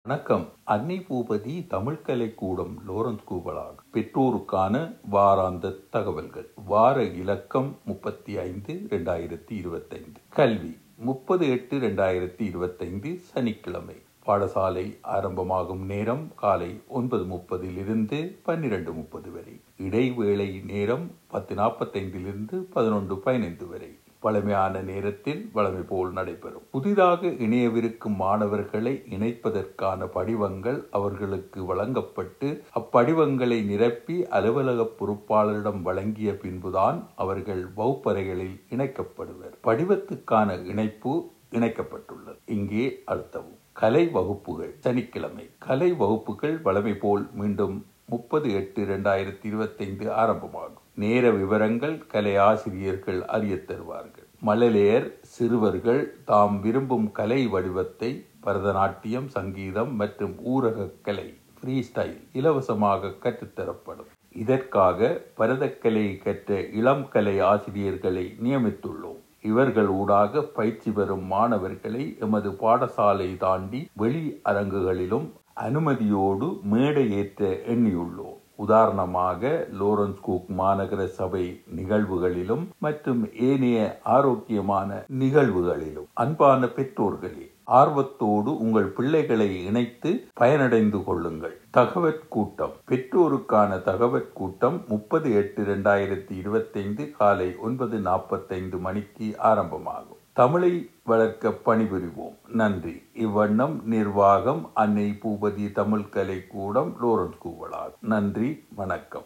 வணக்கம் அன்னை பூபதி தமிழ் கலைக்கூடம் Lorenskog பெற்றோருக்கான வாராந்த தகவல்கள் வார இலக்கம் முப்பத்தி ஐந்து இரண்டாயிரத்தி இருபத்தைந்து கல்வி முப்பது எட்டு இரண்டாயிரத்தி இருபத்தைந்து சனிக்கிழமை பாடசாலை ஆரம்பமாகும் நேரம் காலை ஒன்பது முப்பதிலிருந்து பன்னிரண்டு முப்பது வரை இடைவேளை நேரம் பத்து நாற்பத்தைந்திலிருந்து பதினொன்று பதினைந்து வரை வளமையான நேரத்தில் வளமை போல் நடைபெறும் புதிதாக இணையவிருக்கும் மாணவர்களை இணைப்பதற்கான படிவங்கள் அவர்களுக்கு வழங்கப்பட்டு அப்படிவங்களை நிரப்பி அலுவலக பொறுப்பாளரிடம் வழங்கிய பின்புதான் அவர்கள் வகுப்பறைகளில் இணைக்கப்படுவர் படிவத்துக்கான இணைப்பு இணைக்கப்பட்டுள்ளது இங்கே அழுத்தவும் கலை வகுப்புகள் சனிக்கிழமை கலை வகுப்புகள் வளமை போல் மீண்டும் முப்பது எட்டு இரண்டாயிரத்தி இருபத்தைந்து ஆரம்பமாகும் நேர விவரங்கள் கலை ஆசிரியர்கள் அறிய தருவார்கள் மழலையர் சிறுவர்கள் தாம் விரும்பும் கலை வடிவத்தை பரதநாட்டியம் சங்கீதம் மற்றும் ஊரக கலை ஃப்ரீ ஸ்டைல் இலவசமாக கற்றுத்தரப்படும் இதற்காக பரதக்கலை கற்ற இளம் கலை ஆசிரியர்களை நியமித்துள்ளோம் இவர்கள் ஊடாக பயிற்சி பெறும் மாணவர்களை எமது பாடசாலை தாண்டி வெளி அரங்குகளிலும் அனுமதியோடு மேடை ஏற்ற எண்ணியுள்ளோம் உதாரணமாக லோரன்ஸ் குக் மாநகர சபை நிகழ்வுகளிலும் மற்றும் ஏனைய ஆரோக்கியமான நிகழ்வுகளிலும் அன்பான பெற்றோர்களே ஆர்வத்தோடு உங்கள் பிள்ளைகளை இணைத்து பயனடைந்து கொள்ளுங்கள் தகவற் கூட்டம் பெற்றோருக்கான தகவற் கூட்டம் முப்பது எட்டு இரண்டாயிரத்தி இருபத்தைந்து காலை ஒன்பது நாற்பத்தைந்து மணிக்கு ஆரம்பமாகும் தமிழை வளர்க்க பணிபுரிவோம் நன்றி இவ்வண்ணம் நிர்வாகம் அன்னை பூபதி தமிழ் கலை கூடம் லோரன்ஸ் கூவலார் நன்றி வணக்கம்